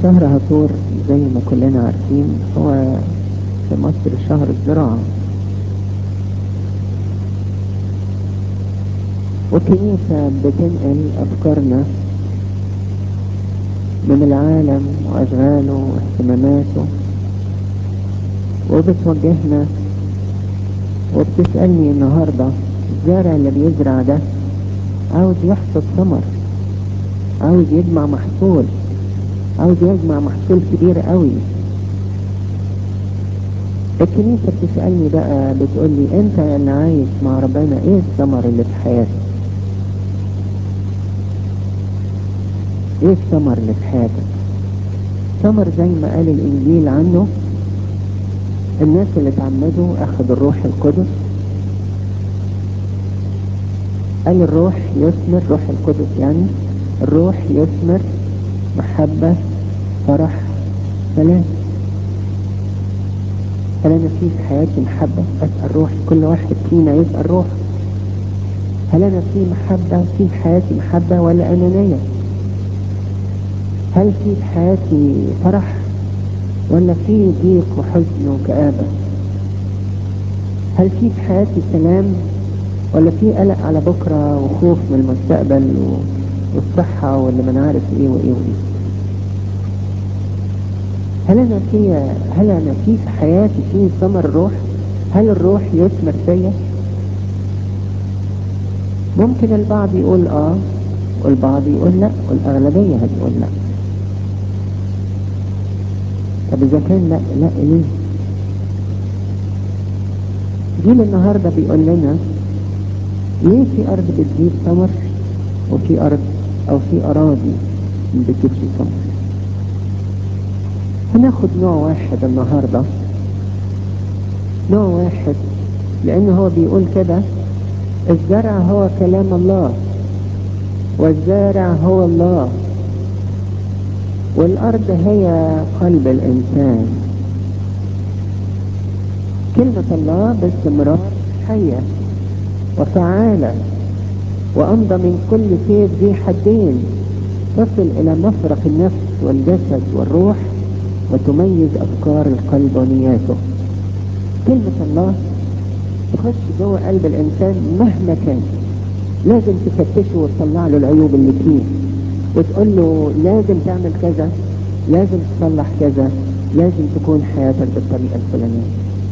شهر هطور زي ما كلنا عارفين هو في مصر شهر الزراعة والكنيسة بتنقل أفكارنا من العالم وأشغاله واهتماماته وبتوجهنا وبتسألني النهاردة الزارع اللي بيزرع ده عاوز يحصد ثمر عاوز يجمع محصول عاوز يجمع محصول كبير قوي الكنيسة بتسألني بقى بتقولي انت اللي عايش مع ربنا ايه الثمر اللي في حياتك ايه الثمر اللي في حياتك ثمر زي ما قال الانجيل عنه الناس اللي اتعمدوا اخذوا الروح القدس قال الروح يثمر روح القدس يعني الروح يثمر محبة فرح سلام هل انا في في حياتي محبة اسأل روحي كل واحد فينا يسأل روح هل انا في محبة في في حياتي محبة ولا انانية هل في في حياتي فرح ولا في ضيق وحزن وكآبة هل في في حياتي سلام ولا في قلق على بكرة وخوف من المستقبل و... والصحة واللي ما عارف ايه وايه وايه هل انا في هل انا في في حياتي في ثمر الروح هل الروح يثمر فيا ممكن البعض يقول اه والبعض يقول لا والاغلبية هتقول لا طب اذا كان لا لا ليه جيل النهاردة بيقول لنا ليه في ارض بتجيب ثمر وفي ارض او في اراضي ما بتجيبش ثمر هناخد نوع واحد النهاردة نوع واحد لان هو بيقول كده الزرع هو كلام الله والزارع هو الله والارض هي قلب الانسان كلمة الله باستمرار حية وفعالة وأمضى من كل سيف ذي حدين تصل إلى مفرق النفس والجسد والروح وتميز أفكار القلب ونياته كلمة الله تخش جوه قلب الإنسان مهما كان لازم تفتشه وتطلع له العيوب اللي فيه وتقول له لازم تعمل كذا لازم تصلح كذا لازم تكون حياتك بالطريقة الفلانية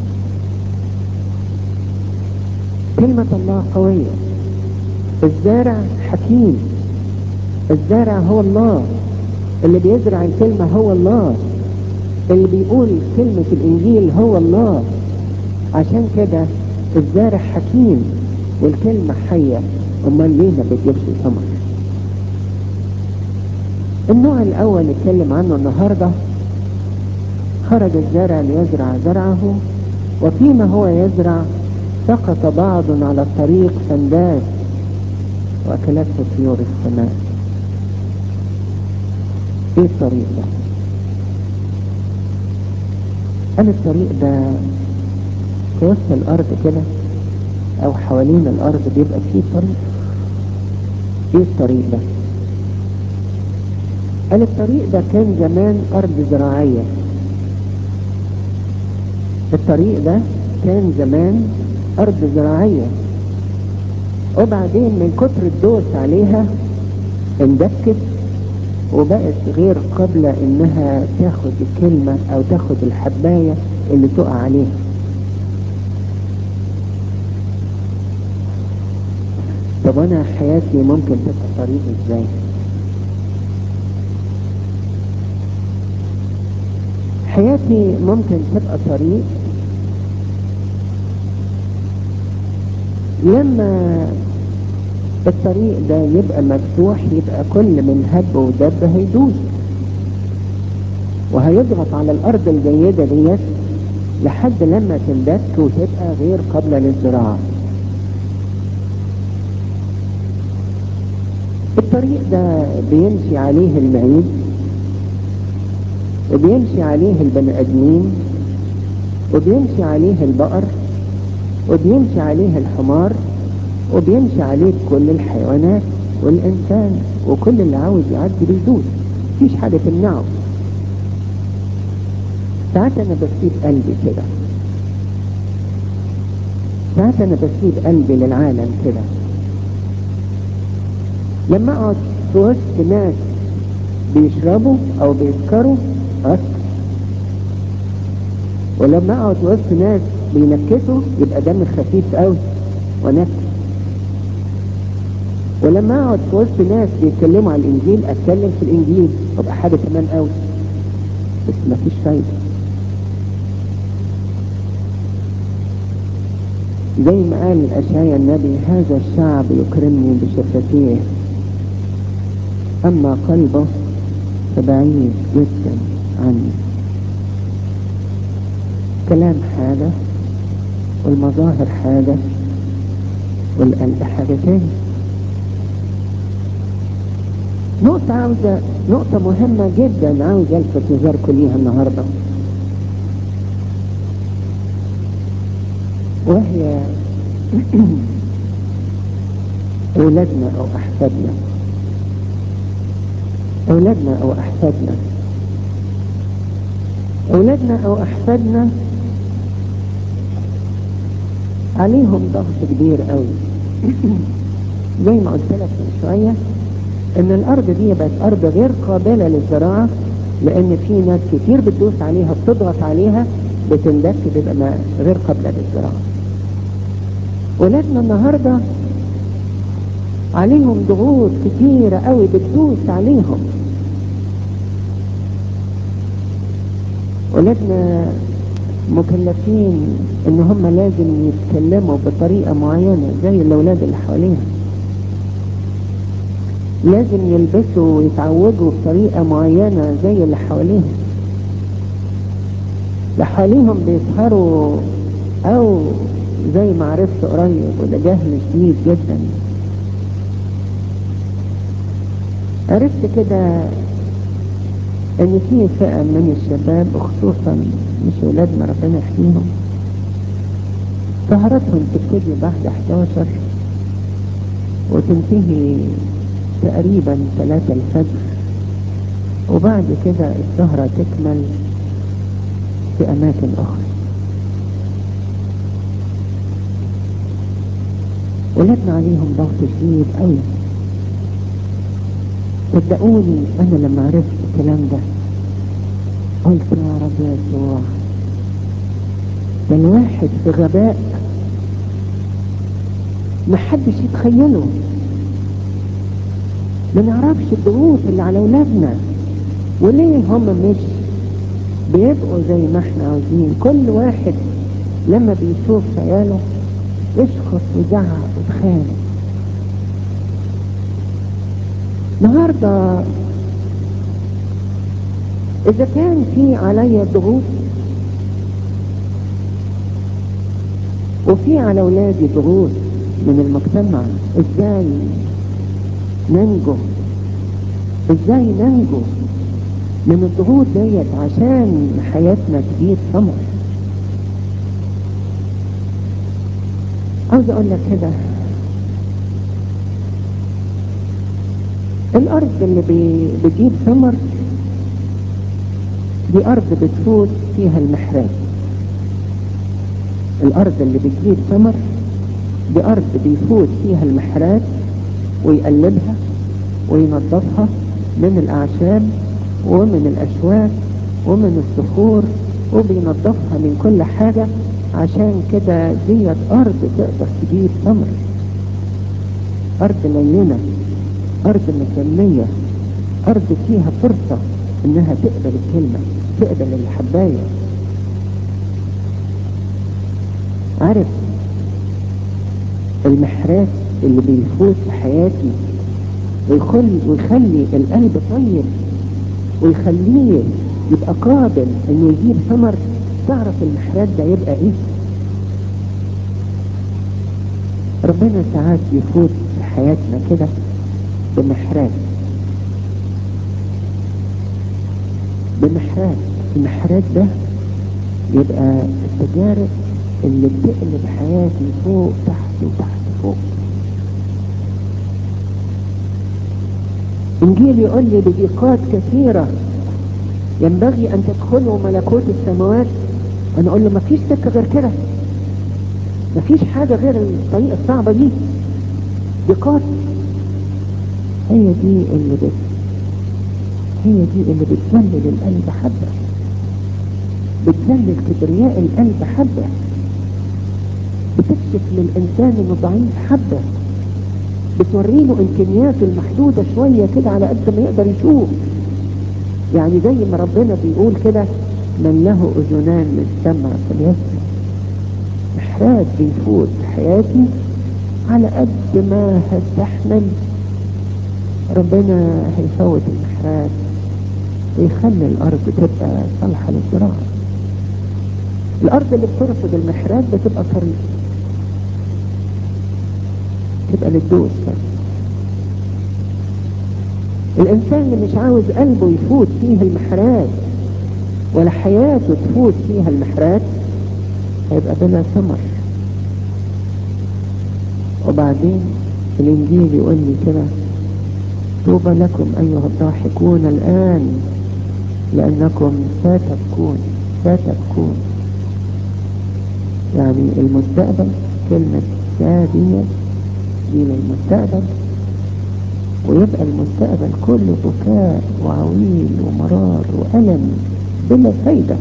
كلمة الله قوية الزارع حكيم الزارع هو الله اللي بيزرع الكلمة هو الله اللي بيقول كلمة الإنجيل هو الله عشان كده الزارع حكيم والكلمة حية أمال ليه ما بتجيبش ثمر النوع الأول نتكلم عنه النهاردة خرج الزارع ليزرع زرعه وفيما هو يزرع سقط بعض على الطريق فنداس وأكلته طيور السماء ايه الطريق ده قال الطريق ده في وسط الارض كده او حوالين الارض بيبقى فيه طريق ايه الطريق ده قال الطريق ده كان زمان ارض زراعية الطريق ده كان زمان ارض زراعية وبعدين من كتر الدوس عليها اندكت وبقت غير قابلة انها تاخد الكلمة او تاخد الحباية اللي تقع عليها طب انا حياتي ممكن تبقى طريق ازاي حياتي ممكن تبقى طريق لما الطريق ده يبقى مفتوح يبقى كل من هب ودب هيدوس وهيضغط على الارض الجيدة ديت لحد لما تندك وتبقى غير قابلة للزراعة الطريق ده بيمشي عليه المعيد وبيمشي عليه البني ادمين وبيمشي عليه البقر وبيمشي عليه الحمار وبيمشي عليه كل الحيوانات والإنسان وكل اللي عاوز يعدي بيدوس مفيش حاجة تمنعه ساعات انا بسيب قلبي كده ساعات انا بسيب قلبي للعالم كده لما اقعد في وسط ناس بيشربوا او بيسكروا اسكر ولما اقعد وسط ناس بينكسوا يبقى دم خفيف قوي ونكس ولما اقعد في وسط ناس بيتكلموا على الانجيل اتكلم في الانجيل وابقى حاجه كمان قوي بس مفيش فايده زي ما قال اشعيا النبي هذا الشعب يكرمني بشفتيه اما قلبه فبعيد جدا عني كلام حاجة والمظاهر حاجة والقلب حاجة تاني نقطة عاوزة نقطة مهمة جدا عاوز الفت نظركم ليها النهاردة وهي أولادنا أو أحفادنا أولادنا أو أحفادنا أولادنا أو أحفادنا عليهم ضغط كبير قوي زي ما قلت لك من شوية إن الأرض دي بقت أرض غير قابلة للزراعة لأن في ناس كتير بتدوس عليها بتضغط عليها بتندك بيبقى ما غير قابلة للزراعة ولادنا النهارده عليهم ضغوط كتيرة قوي بتدوس عليهم ولادنا مكلفين ان هم لازم يتكلموا بطريقة معينة زي الاولاد اللي حواليهم لازم يلبسوا ويتعوجوا بطريقة معينة زي اللي حواليهم اللي حواليهم بيسهروا او زي ما عرفت قريب وده جهل شديد جدا عرفت كده ان في فئة من الشباب وخصوصا مش ولادنا ربنا يحميهم سهرتهم تبتدي بعد 11 وتنتهي تقريبا 3 الفجر وبعد كده السهرة تكمل في اماكن اخرى ولادنا عليهم ضغط شديد قوي صدقوني انا لما عرفت الكلام ده قلت يا رب يا يسوع ده الواحد في غباء محدش يتخيله ما نعرفش الضغوط اللي على اولادنا وليه هم مش بيبقوا زي ما احنا عاوزين كل واحد لما بيشوف عياله يشخص ويزعق ويتخانق النهارده اذا كان في عليا ضغوط وفي على اولادي ضغوط من المجتمع ازاي ننجو ازاي ننجو من الضغوط ديت عشان حياتنا تجيب ثمر عاوز اقول لك كده الارض اللي بي بتجيب ثمر دي ارض بتفوت فيها المحراب الارض اللي بتجيب ثمر دي ارض بيفوت فيها المحراب ويقلبها وينظفها من الاعشاب ومن الاشواك ومن الصخور وبينظفها من كل حاجة عشان كده ديت ارض تقدر تجيب ثمر ارض لينة ارض مسمية ارض فيها فرصة انها تقبل الكلمة تقبل الحباية عارف المحراث اللي بيفوت في حياتي ويخلي, ويخلي القلب طيب ويخليه يبقى قابل انه يجيب ثمر تعرف المحراث ده يبقى ايه ربنا ساعات يفوت في حياتنا كده بمحراث بمحراث المحراث ده يبقى التجارب اللي بتقلب حياتي فوق تحت وتحت فوق انجيل يقول لي بضيقات كثيرة ينبغي ان تدخلوا ملكوت السماوات انا اقول له مفيش سكه غير كده مفيش حاجه غير الطريقه الصعبه دي دي قاتل هي دي اللي بت هي دي اللي بتذلل القلب حبه بتذلل كبرياء القلب حبه بتكشف للانسان انه ضعيف حبه بتوري له امكانياته المحدوده شويه كده على قد ما يقدر يشوف يعني زي ما ربنا بيقول كده من له اذنان للسمع فليسمع محراج بيفوت حياتي على قد ما هستحمل ربنا هيفوت المحراج ويخلي الارض تبقى صالحه للزراعه الارض اللي بترفض المحراج بتبقى طريق تبقى للدوس بس الانسان اللي مش عاوز قلبه يفوت فيه المحراج ولا حياته تفوت فيها المحراج هيبقى بلا ثمر وبعدين الانجيل يقول لي كده طوبى لكم ايها الضاحكون الان لانكم ستبكون ستبكون يعني المستقبل كلمة سادية دي للمستقبل ويبقى المستقبل كله بكاء وعويل ومرار وألم بلا فايدة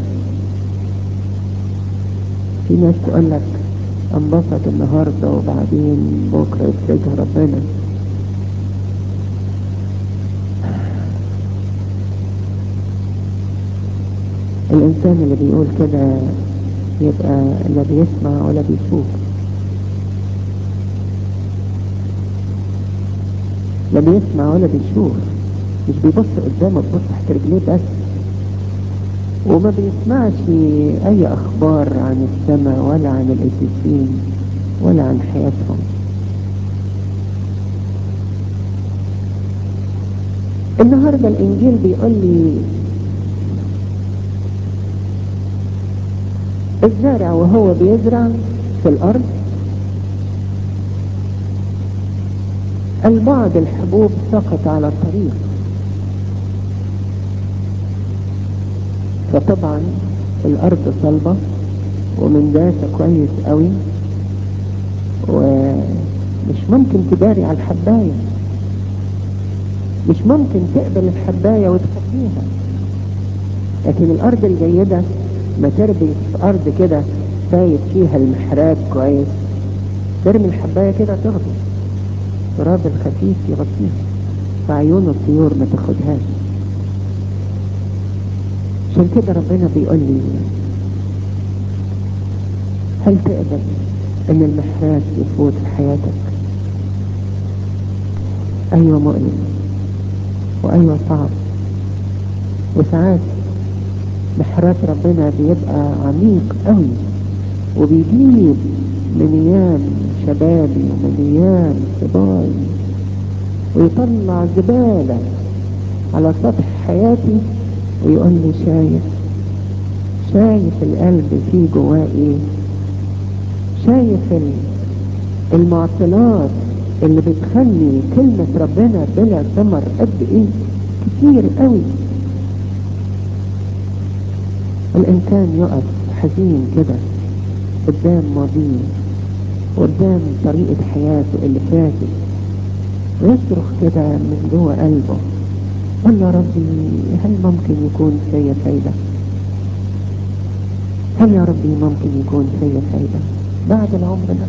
في ناس تقول لك انبسط النهاردة وبعدين بكرة يفرجها ربنا الإنسان اللي بيقول كده يبقى لا بيسمع ولا بيشوف لا بيسمع ولا بيشوف مش بيبص قدامه بيبص تحت رجليه بس وما بيسمعش اي اخبار عن السماء ولا عن القديسين ولا عن حياتهم النهارده الانجيل بيقول لي الزارع وهو بيزرع في الارض البعض الحبوب سقط على الطريق فطبعا الارض صلبة ومن داسة كويس قوي ومش ممكن تداري على الحباية مش ممكن تقبل الحباية وتخبيها لكن الارض الجيدة ما تربي في ارض كده سايب فيها المحراب كويس ترمي الحباية كده تغطي التراب الخفيف يغطيها فعيون الطيور ما تاخدهاش عشان كده ربنا بيقول لي هل تقبل ان المحراج يفوت في حياتك ايوه مؤلم وايوه صعب وساعات محراج ربنا بيبقى عميق قوي وبيجيب من ايام شبابي ومن ايام صباي ويطلع زبالة على سطح حياتي ويقول لي شايف شايف القلب فيه جواه ايه شايف المعطلات اللي بتخلي كلمة ربنا بلا ثمر قد ايه كتير قوي الانسان يقف حزين كده قدام ماضيه قدام طريقة حياته اللي فاتت ويصرخ كده من جوه قلبه قل يا ربي هل ممكن يكون فيا فايدة هل يا ربي ممكن يكون فيا فايدة بعد العمر ده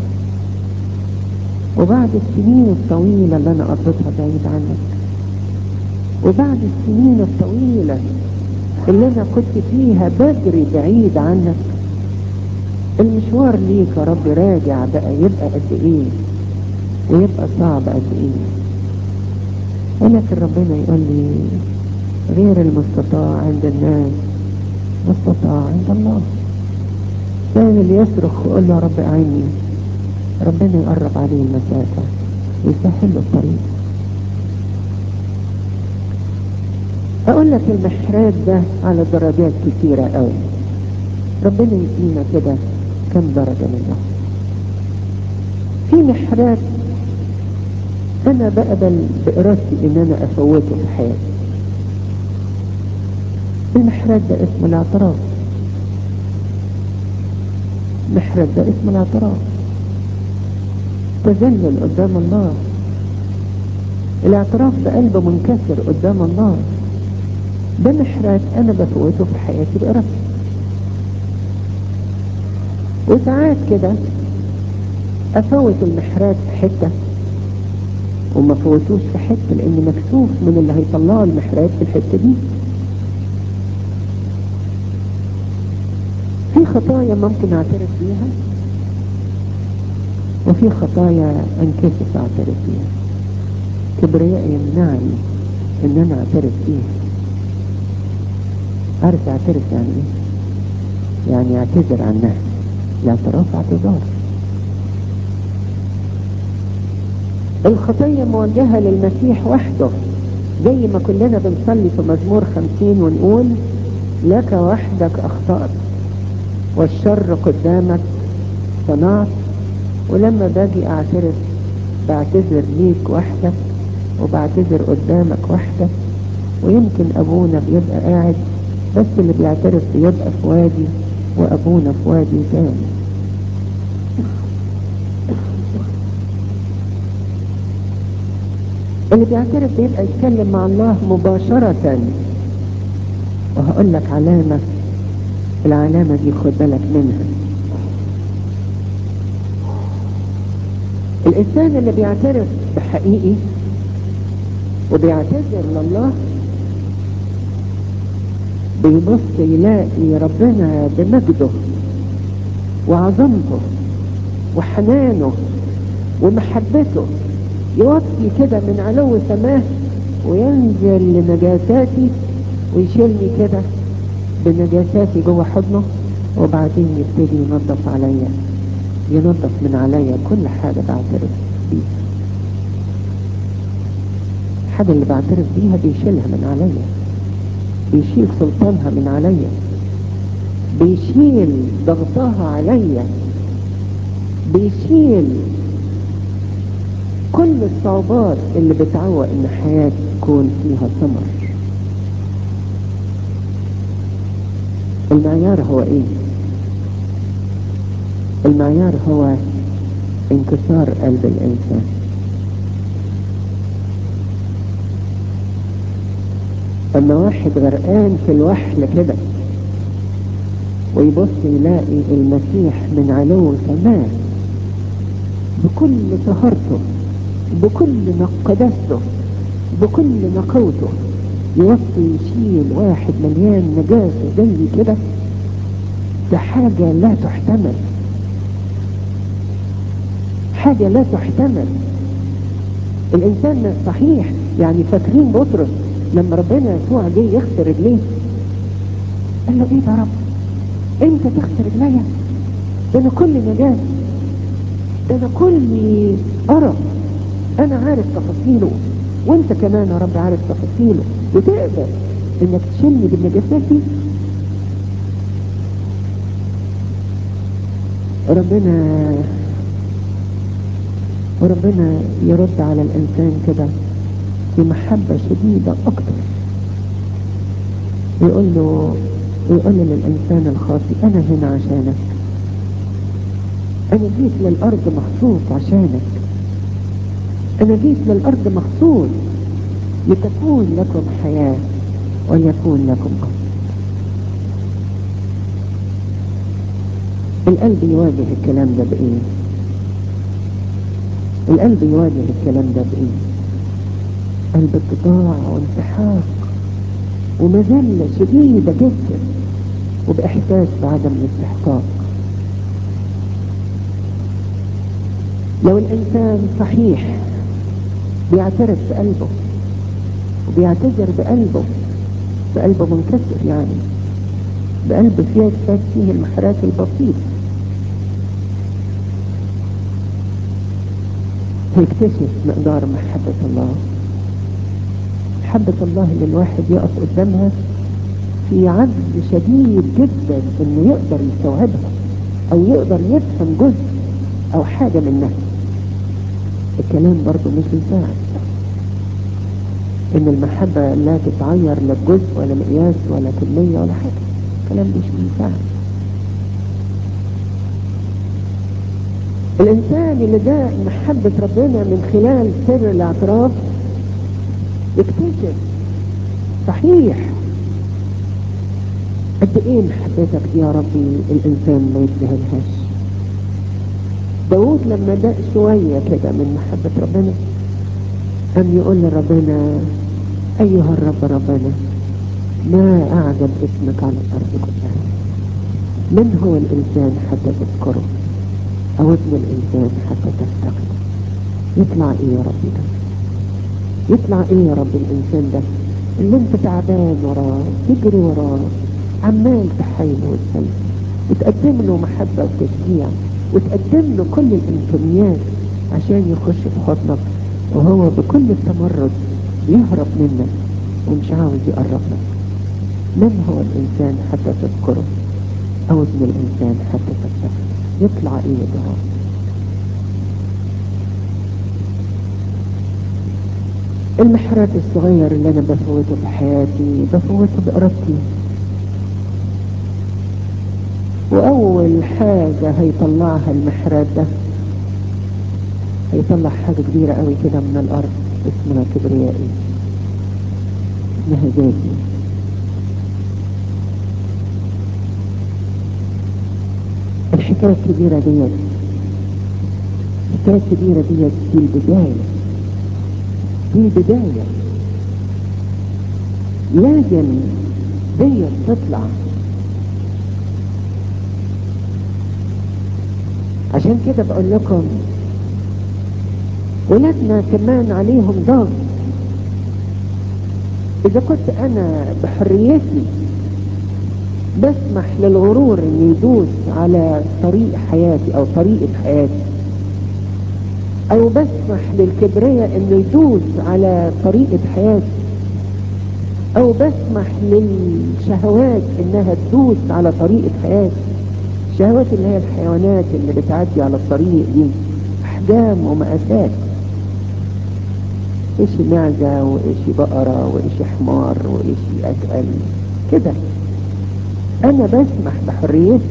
وبعد السنين الطويلة اللي انا قضيتها بعيد عنك وبعد السنين الطويلة اللي انا كنت فيها بجري بعيد عنك المشوار ليك يا رب راجع بقى يبقى قد ايه ويبقى صعب قد ايه ولكن ربنا يقول لي غير المستطاع عند الناس مستطاع عند الله كان اللي يصرخ ويقول له يا رب اعيني ربنا يقرب عليه المسافة ويسهل له الطريق اقول لك المحراج ده على درجات كتيرة قوي ربنا يدينا كده كم درجة منه في محراج انا بقبل بارادتي ان انا افوته في حياتي المحراب ده اسم الاعتراف محراب ده اسم الاعتراف تذلل قدام الله الاعتراف بقلب منكسر قدام الله ده محراب انا بفوته في حياتي بإرادتي وساعات كده افوت المحراب في حتة وما فوتوش في حتة لاني مكسوف من اللي هيطلعوا المحراب في الحتة دي في خطايا ممكن اعترف بيها وفي خطايا انكسف اعترف بيها كبرياء يمنعني ان انا اعترف بيها عارف اعترف يعني ايه يعني اعتذر عنها الاعتراف اعتذار الخطية موجهة للمسيح وحده زي ما كلنا بنصلي في مزمور خمسين ونقول لك وحدك اخطأت والشر قدامك صنعت ولما باجي اعترف بعتذر ليك وحدك وبعتذر قدامك وحدك ويمكن ابونا بيبقى قاعد بس اللي بيعترف بيبقى في وادي وابونا في وادي تاني اللي بيعترف بيبقى يتكلم مع الله مباشرة وهقول لك علامة العلامة دي خد بالك منها الإنسان اللي بيعترف بحقيقي وبيعتذر لله بيبص يلاقي ربنا بمجده وعظمته وحنانه ومحبته يوطي كده من علو سماه وينزل لنجاساتي ويشيلني كده بنجاساتي جوه حضنه وبعدين يبتدي ينظف عليا ينظف من عليا كل حاجة بعترف بيها الحاجة اللي بعترف بيها بيشيلها من عليا بيشيل سلطانها من عليا بيشيل ضغطها عليا بيشيل كل الصعوبات اللي بتعوق ان حياتي تكون فيها ثمر المعيار هو ايه المعيار هو انكسار قلب الانسان اما واحد غرقان في الوحل كده ويبص يلاقي المسيح من علو سماه بكل طهارته بكل قداسته بكل نقوته يوصي يشيل واحد مليان نجاسة زي كده ده حاجة لا تحتمل حاجة لا تحتمل الإنسان صحيح يعني فاكرين بطرس لما ربنا يسوع جه يغسل رجليه قال له ايه ده يا رب انت تغسل رجليا ده انا كل نجاة ده انا كل قرف انا عارف تفاصيله وانت كمان يا رب عارف تفاصيله وتقدر انك تشيلني بالنجاسات دي ربنا وربنا يرد على الانسان كده بمحبة شديدة اكتر ويقول له ويقول للانسان الخاطئ انا هنا عشانك انا جيت للارض مخصوص عشانك انا جيت للارض مخصوص لتكون لكم حياة وليكون لكم أرض القلب يواجه الكلام ده بإيه القلب يواجه الكلام ده بإيه قلب اتضاع وانسحاق ومذلة شديدة جدا وبإحساس بعدم الاستحقاق لو الإنسان صحيح بيعترف بقلبه وبيعتذر بقلبه بقلبه منكسر يعني بقلب فيه فات فيه المحراك البسيط هيكتشف مقدار محبة الله محبة الله اللي الواحد يقف قدامها في عجز شديد جدا انه يقدر يستوعبها او يقدر يفهم جزء او حاجة منها الكلام برضه مش بيساعد ان المحبة لا تتعير لا بجزء ولا مقياس ولا كمية ولا حاجة الكلام مش بينفع الانسان اللي ده محبة ربنا من خلال سر الاعتراف يكتشف صحيح قد ايه محبتك دي يا ربي الانسان ما يستاهلهاش داود لما دق شوية كده من محبة ربنا قام يقول لربنا ايها الرب ربنا ما اعجب اسمك على الارض كلها من هو الانسان حتى تذكره او ابن الانسان حتى تفتقده يطلع ايه يا ربي ده يطلع ايه يا رب الانسان ده اللي انت تعبان وراه تجري وراه عمال تحايل وتسلم وتقدم له محبة وتشجيع وتقدم له كل الامكانيات عشان يخش في حضنك وهو بكل التمرد بيهرب منك ومش عاوز يقرب لك من هو الانسان حتى تذكره او ابن الانسان حتى تفتقده يطلع ايه ده المحرات الصغير اللي انا بفوته في حياتي بفوته بارادتي واول حاجة هيطلعها المحرات ده هيطلع حاجة كبيرة قوي كده من الارض اسمها كبريائي اسمها ذاتي الحكاية الكبيرة ديت الحكاية الكبيرة ديت دي البداية دي البداية لازم ديت تطلع عشان كده بقول لكم ولادنا كمان عليهم ضغط اذا كنت انا بحريتي بسمح للغرور ان يدوس على طريق حياتي او طريقة حياتي او بسمح للكبرياء انه يدوس على طريقة حياتي او بسمح للشهوات انها تدوس على طريقة حياتي الشهوات اللي هي الحيوانات اللي بتعدي على الطريق دي احجام ومقاسات ايش معزة وايش بقرة وايش حمار وايش اتقل كده انا بسمح بحريتي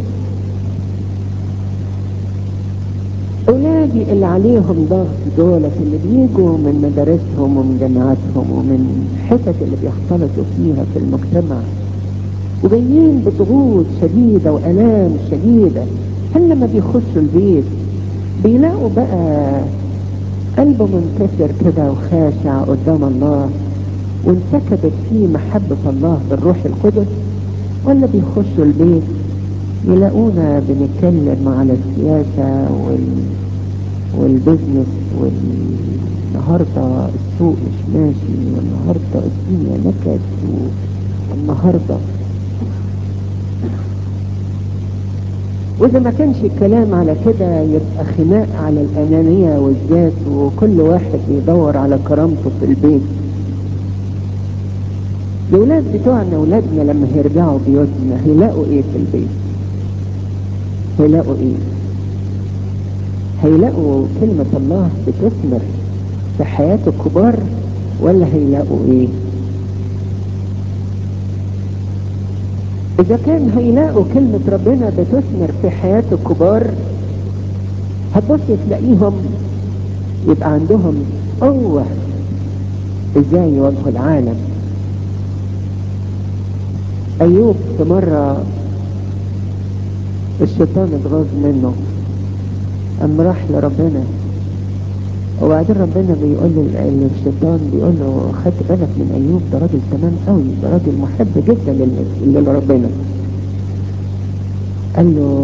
اولادي اللي عليهم ضغط دولت اللي بيجوا من مدارسهم ومن جامعاتهم ومن حتت اللي بيختلطوا فيها في المجتمع وجايين بضغوط شديدة والام شديدة هل لما بيخشوا البيت بيلاقوا بقى قلبه منكسر كده وخاشع قدام الله وانسكبت فيه محبة الله بالروح القدس ولا بيخشوا البيت يلاقونا بنتكلم على السياسة وال... والبزنس والنهاردة السوق مش ماشي والنهاردة الدنيا نكد والنهاردة واذا ما كانش الكلام على كده يبقى خناق على الانانية والذات وكل واحد بيدور على كرامته في البيت الولاد بتوعنا ولادنا لما هيرجعوا بيوتنا هيلاقوا ايه في البيت هيلاقوا ايه هيلاقوا كلمة الله بتثمر في حياة الكبار ولا هيلاقوا ايه اذا كان هيلاقوا كلمة ربنا بتثمر في حياة الكبار هتبص تلاقيهم يبقى عندهم قوة ازاي يواجهوا العالم ايوب في مرة الشيطان اتغاظ منه قام راح لربنا وبعدين ربنا بيقول للشيطان بيقول له خدت بالك من ايوب ده راجل تمام قوي ده راجل محب جدا لربنا قال له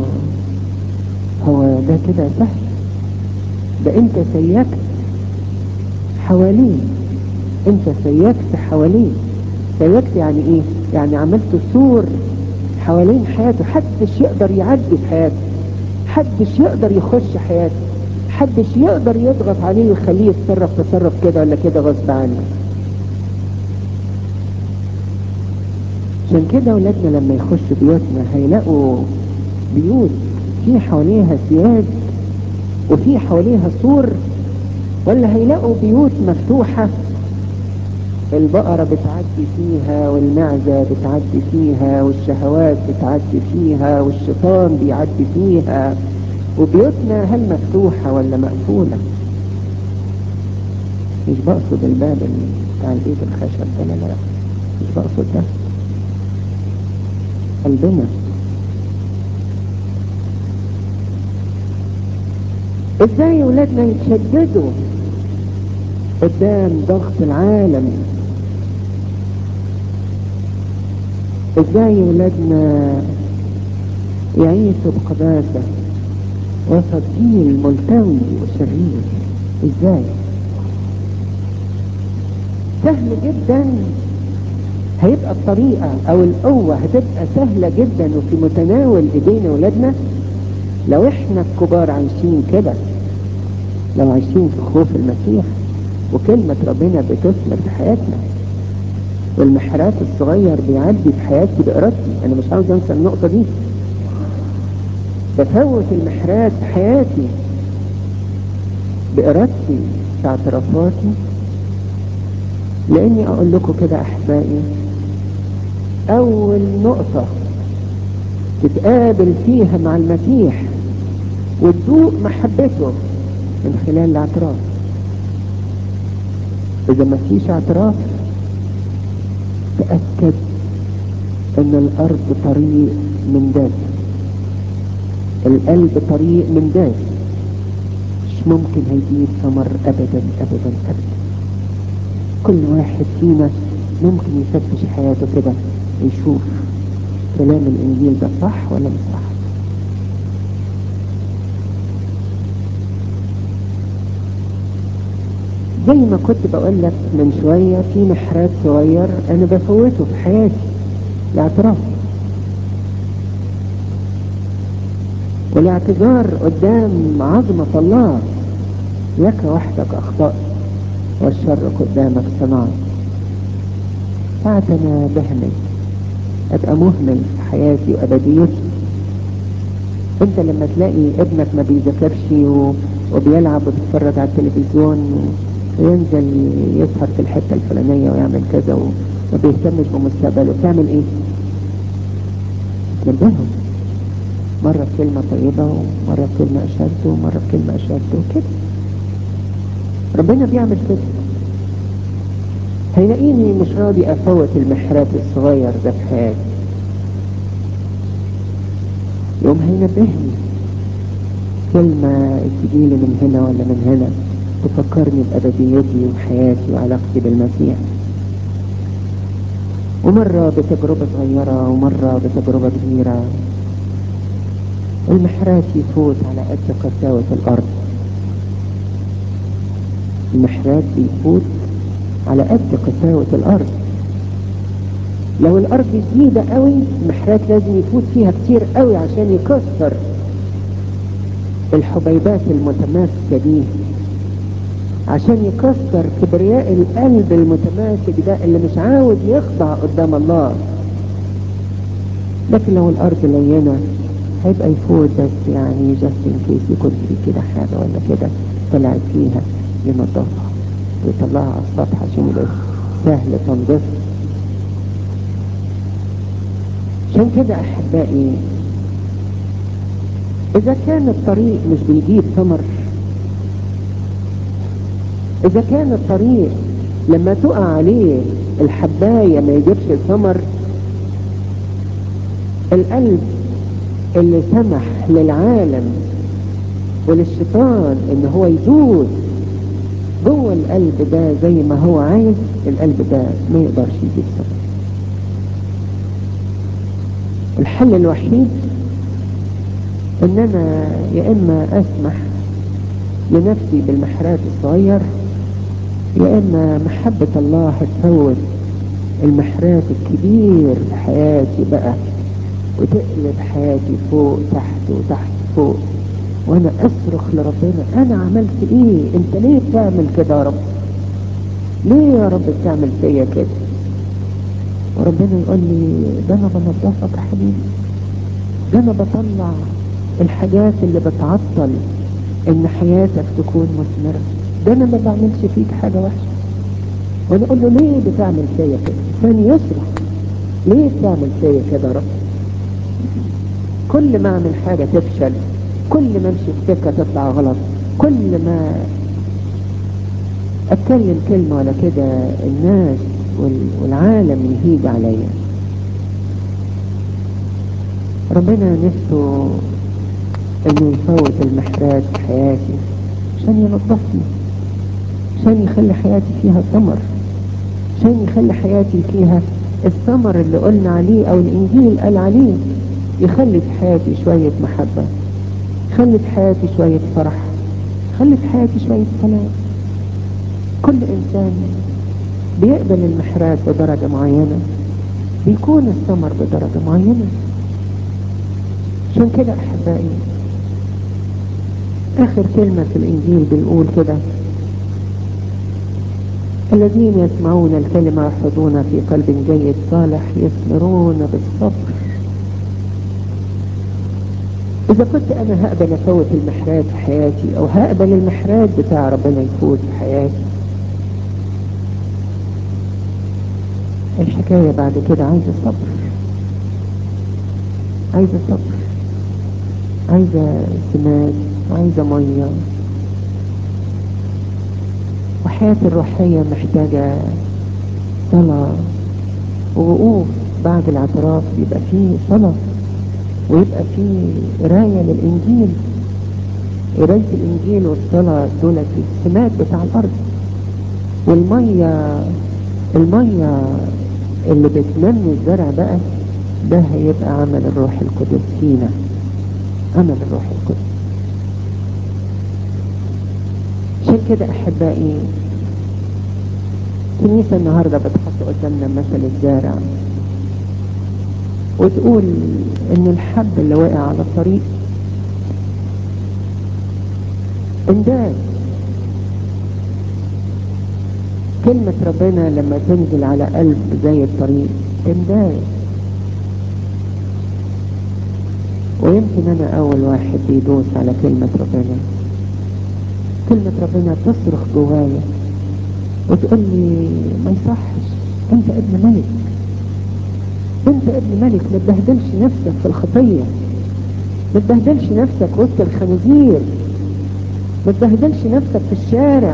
هو ده كده سهل ده انت سيكت حواليه انت سيكت حواليه سيكت يعني ايه يعني عملت سور حوالين حياته حدش يقدر يعدي في حياته حدش يقدر يخش حياته حدش يقدر يضغط عليه ويخليه يتصرف تصرف كده ولا كده غصب عنه عشان كده ولادنا لما يخشوا بيوتنا هيلاقوا بيوت في حواليها سياج وفي حواليها سور ولا هيلاقوا بيوت مفتوحة البقرة بتعدي فيها والمعزة بتعدي فيها والشهوات بتعدي فيها والشيطان بيعدي فيها وبيوتنا هل مفتوحة ولا مقفولة مش بقصد الباب بتاع البيت الخشب ده لا لا مش بقصد ده قلبنا ازاي ولادنا يتشددوا قدام ضغط العالم ازاي ولادنا يعيشوا بقداسة وسط جيل ملتوي وشرير ازاي سهل جدا هيبقى الطريقة او القوة هتبقى سهلة جدا وفي متناول ايدينا ولادنا لو احنا الكبار عايشين كده لو عايشين في خوف المسيح وكلمة ربنا بتثمر في حياتنا والمحرات الصغير بيعدي في حياتي بإرادتي أنا مش عاوز أنسى النقطة دي بفوت المحرات في حياتي بإرادتي في اعترافاتي لأني أقول لكم كده أحبائي أول نقطة تتقابل فيها مع المسيح وتذوق محبته من خلال الاعتراف إذا ما فيش اعتراف تأكد أن الأرض طريق من داس القلب طريق من داس مش ممكن هيجيب ثمر أبدا أبدا أبدا كل واحد فينا ممكن يفتش حياته كده يشوف كلام الإنجيل ده صح ولا مش صح زي ما كنت بقول لك من شوية في محرات صغير انا بفوته في حياتي الاعتراف والاعتذار قدام عظمة الله لك وحدك اخطأت والشر قدامك صنعت ساعة انا بهمل ابقى مهمل في حياتي وابديتي انت لما تلاقي ابنك ما بيذاكرش و... وبيلعب وبيتفرج على التلفزيون وينزل يسهر في الحتة الفلانية ويعمل كذا وما بيهتمش بمستقبله بتعمل ايه؟ تنبهه مرة بكلمة طيبة ومرة بكلمة أشد ومرة بكلمة أشد وكده ربنا بيعمل كده هيلاقيني مش راضي أفوت المحرات الصغير ده في حياتي يوم هينبهني كلمة تجيلي من هنا ولا من هنا تفكرني بأبديتي وحياتي وعلاقتي بالمسيح ومرة بتجربة صغيرة ومرة بتجربة كبيرة المحرات يفوت على قد قساوة الأرض المحرات بيفوت على قد قساوة الأرض لو الأرض جديدة قوي المحرات لازم يفوت فيها كتير قوي عشان يكسر الحبيبات المتماسكة دي عشان يكسر كبرياء القلب المتماسك ده اللي مش عاوز يخضع قدام الله لكن لو الارض لينة هيبقى يفوت بس يعني جاست ان كيس يكون في كده حاجة ولا كده طلعت فيها ينضفها ويطلعها على السطح عشان يبقى سهل تنظيفها عشان كده احبائي اذا كان الطريق مش بيجيب ثمر اذا كان الطريق لما تقع عليه الحباية ما يجيبش ثمر القلب اللي سمح للعالم وللشيطان ان هو يدوس جوه القلب ده زي ما هو عايز القلب ده ما يقدرش يجيب ثمر الحل الوحيد ان انا يا اما اسمح لنفسي بالمحرات الصغير يا اما محبة الله هتفوت المحرات الكبير في حياتي بقى وتقلب حياتي فوق تحت وتحت فوق وانا اصرخ لربنا انا عملت ايه انت ليه بتعمل كده يا رب ليه يا رب بتعمل فيا كده وربنا يقول لي ده انا بنضفك يا حبيبي ده انا بطلع الحاجات اللي بتعطل ان حياتك تكون مثمرة ده انا ما بعملش فيك حاجة وحشة ونقول له ليه بتعمل فيا كده ثاني يصرخ ليه بتعمل فيا كده يا رب كل ما اعمل حاجة تفشل كل ما امشي في سكة تطلع غلط كل ما اتكلم كلمة ولا كده الناس والعالم يهيج عليا ربنا نفسه انه يفوت المحرات في حياتي عشان ينظفني عشان يخلي حياتي فيها ثمر عشان يخلي حياتي فيها الثمر اللي قلنا عليه او الانجيل قال عليه يخلي في حياتي شوية محبة يخلي في حياتي شوية فرح يخلي في حياتي شوية سلام كل انسان بيقبل المحرات بدرجة معينة بيكون الثمر بدرجة معينة عشان كده احبائي اخر كلمة في الانجيل بنقول كده الذين يسمعون الكلمة يحفظون في قلب جيد صالح يثمرون بالصبر إذا كنت أنا هقبل أفوت المحرات في حياتي أو هقبل المحرات بتاع ربنا يفوت في حياتي الحكاية بعد كده عايزة صبر عايزة صبر عايزة سماد وعايزة مية وحياتي الروحية محتاجة صلاة ووقوف بعد الاعتراف يبقى فيه صلاة ويبقى فيه قراية للإنجيل قراية الإنجيل والصلاة دولت السماد بتاع الأرض والمية المية اللي بتنمي الزرع بقى ده هيبقى عمل الروح القدس فينا عمل الروح القدس عشان كده احبائي الكنيسة النهاردة بتحط قدامنا مثل الزارع وتقول ان الحب اللي واقع على الطريق انداز كلمة ربنا لما تنزل على قلب زي الطريق تنداز ويمكن انا اول واحد بيدوس على كلمة ربنا كلمة ربنا تصرخ جوايا وتقول لي ما يصحش انت ابن ملك انت ابن ملك ما تبهدلش نفسك في الخطية ما تبهدلش نفسك وسط الخنازير ما تبهدلش نفسك في الشارع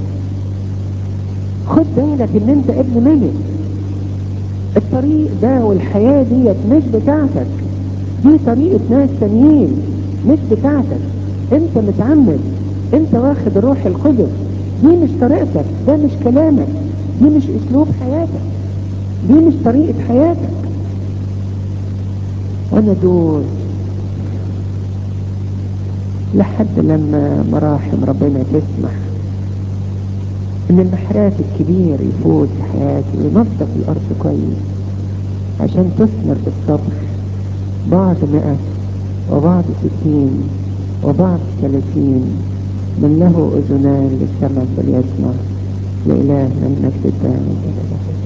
خد بالك ان انت ابن ملك الطريق ده والحياة ديت مش بتاعتك دي طريقة ناس تانيين مش بتاعتك انت متعمد انت واخد الروح القدس دي مش طريقتك ده مش كلامك دي مش اسلوب حياتك دي مش طريقة حياتك وانا دوس لحد لما مراحم ربنا تسمح ان المحرات الكبير يفوت في حياتي وينظف الارض كويس عشان تثمر بالصبر بعض مئة وبعض ستين وبعض ثلاثين من له اذنان للسمع فليسمع لإلهنا المجد الدائم